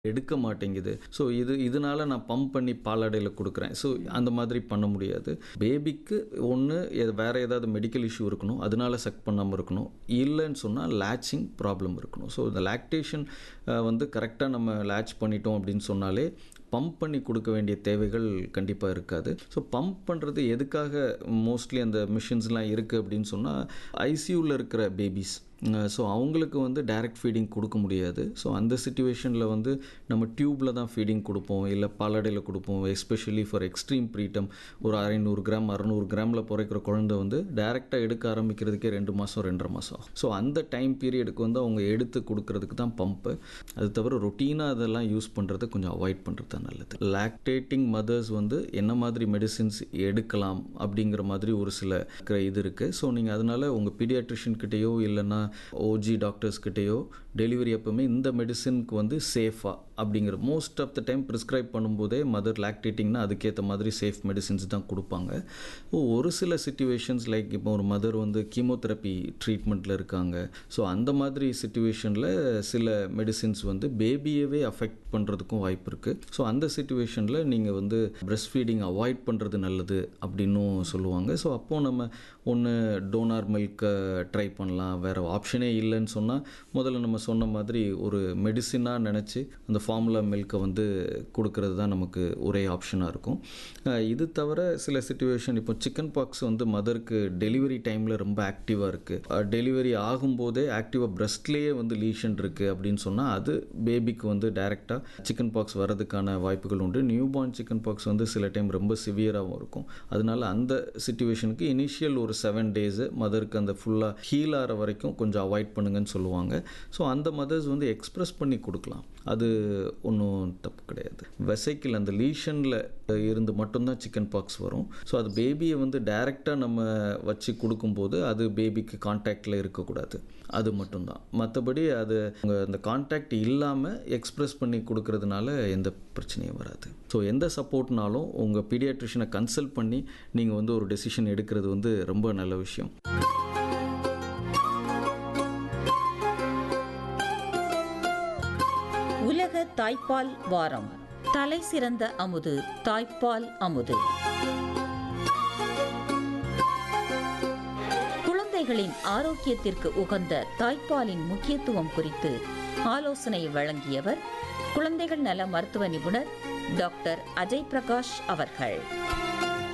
எடுக்க மாட்டேங்குது ஸோ இது இதனால நான் பம்ப் பண்ணி பாலாடையில் கொடுக்குறேன் ஸோ அந்த மாதிரி பண்ண முடியாது பேபிக்கு ஒன்று வேற ஏதாவது மெடிக்கல் இஷ்யூ இருக்கணும் அதனால சக் பண்ணாமல் இருக்கணும் இல்லைன்னு சொன்னால் லேட்சிங் ப்ராப்ளம் இருக்கணும் ஸோ இந்த லாக்டேஷன் வந்து கரெக்டாக நம்ம லேட்ச் பண்ணிட்டோம் அப்படின்னு சொன்னாலே பம்ப் பண்ணி கொடுக்க வேண்டிய தேவைகள் கண்டிப்பாக இருக்காது ஸோ பம்ப் பண்ணுறது எதுக்காக மோஸ்ட்லி அந்த மிஷின்ஸ்லாம் இருக்குது அப்படின்னு சொன்னால் ஐசியூவில் இருக்கிற பேபிஸ் ஸோ அவங்களுக்கு வந்து டைரக்ட் ஃபீடிங் கொடுக்க முடியாது ஸோ அந்த சுச்சுவேஷனில் வந்து நம்ம டியூப்பில் தான் ஃபீடிங் கொடுப்போம் இல்லை பாலாடையில் கொடுப்போம் எஸ்பெஷலி ஃபார் எக்ஸ்ட்ரீம் ப்ரீட்டம் ஒரு ஐநூறு கிராம் அறநூறு கிராமில் பிறக்கிற குழந்தை வந்து டைரெக்டாக எடுக்க ஆரம்பிக்கிறதுக்கே ரெண்டு மாதம் ரெண்டரை மாதம் ஸோ அந்த டைம் பீரியடுக்கு வந்து அவங்க எடுத்து கொடுக்கறதுக்கு தான் பம்ப்பு அது தவிர ரொட்டீனாக அதெல்லாம் யூஸ் பண்ணுறது கொஞ்சம் அவாய்ட் பண்ணுறது தான் நல்லது லாக்டேட்டிங் மதர்ஸ் வந்து என்ன மாதிரி மெடிசின்ஸ் எடுக்கலாம் அப்படிங்கிற மாதிரி ஒரு சில இது இருக்குது ஸோ நீங்கள் அதனால் உங்கள் பீடியாட்ரிஷியன் கிட்டேயோ இல்லைன்னா ஓஜி டாக்டர்ஸ் கிட்டேயோ டெலிவரி அப்போவுமே இந்த மெடிசினுக்கு வந்து சேஃபாக அப்படிங்கிற most of the time prescribe பண்ணும்போதே மதர் லாக்டேட்டிங்னா அதுக்கேற்ற மாதிரி சேஃப் மெடிசின்ஸ் தான் கொடுப்பாங்க ஒரு சில சுச்சுவேஷன்ஸ் லைக் இப்போ ஒரு மதர் வந்து கீமோதெரப்பி ட்ரீட்மெண்ட்டில் இருக்காங்க ஸோ அந்த மாதிரி சுச்சுவேஷனில் சில மெடிசின்ஸ் வந்து பேபியவே அஃபெக்ட் பண்ணுறதுக்கும் வாய்ப்பு இருக்குது ஸோ அந்த சுச்சுவேஷனில் நீங்கள் வந்து பிரெஸ்ட் ஃபீடிங் அவாய்ட் பண்ணுறது நல்லது அப்படின்னும் சொல்லுவாங்க ஸோ அப்போது நம்ம ஒன்று டோனார் மில்க்கை ட்ரை பண்ணலாம் வேறு ஆப்ஷனே இல்லைன்னு சொன்னால் முதல்ல நம்ம சொன்ன மாதிரி ஒரு மெடிசினாக நினச்சி அந்த ஃபார்முலா மில்க்கை வந்து கொடுக்கறது தான் நமக்கு ஒரே ஆப்ஷனாக இருக்கும் இது தவிர சில சுச்சுவேஷன் இப்போ சிக்கன் பாக்ஸ் வந்து மதருக்கு டெலிவரி டைமில் ரொம்ப ஆக்டிவாக இருக்குது டெலிவரி ஆகும்போதே ஆக்டிவாக பிரஸ்ட்லேயே வந்து லீஷன் இருக்குது அப்படின்னு சொன்னால் அது பேபிக்கு வந்து டைரெக்டாக சிக்கன் பாக்ஸ் வரதுக்கான வாய்ப்புகள் உண்டு நியூ பார்ன் சிக்கன் பாக்ஸ் வந்து சில டைம் ரொம்ப சிவியராகவும் இருக்கும் அதனால அந்த சுச்சுவேஷனுக்கு இனிஷியல் ஒரு செவன் டேஸு மதருக்கு அந்த ஃபுல்லாக ஹீல் ஆகிற வரைக்கும் கொஞ்சம் அவாய்ட் பண்ணுங்கன்னு சொல்லுவாங்க ஸோ அந்த மதர்ஸ் வந்து எக்ஸ்ப்ரெஸ் பண்ணி கொடுக்கலாம் அது ஒன்றும் தப்பு கிடையாது வெசைக்கிள் அந்த லீஷனில் இருந்து மட்டும்தான் சிக்கன் பாக்ஸ் வரும் ஸோ அது பேபியை வந்து டைரெக்டாக நம்ம வச்சு கொடுக்கும்போது அது பேபிக்கு கான்டாக்டில் இருக்கக்கூடாது அது மட்டும்தான் மற்றபடி அது அந்த கான்டாக்ட் இல்லாமல் எக்ஸ்ப்ரெஸ் பண்ணி கொடுக்கறதுனால எந்த பிரச்சனையும் வராது ஸோ எந்த சப்போர்ட்னாலும் உங்கள் பீடியாட்ரிஷனை கன்சல்ட் பண்ணி நீங்கள் வந்து ஒரு டெசிஷன் எடுக்கிறது வந்து ரொம்ப நல்ல விஷயம் உலக தாய்ப்பால் வாரம் தலை சிறந்த அமுது தாய்ப்பால் அமுது குழந்தைகளின் ஆரோக்கியத்திற்கு உகந்த தாய்ப்பாலின் முக்கியத்துவம் குறித்து ஆலோசனை வழங்கியவர் குழந்தைகள் நல மருத்துவ நிபுணர் டாக்டர் அஜய் பிரகாஷ் அவர்கள்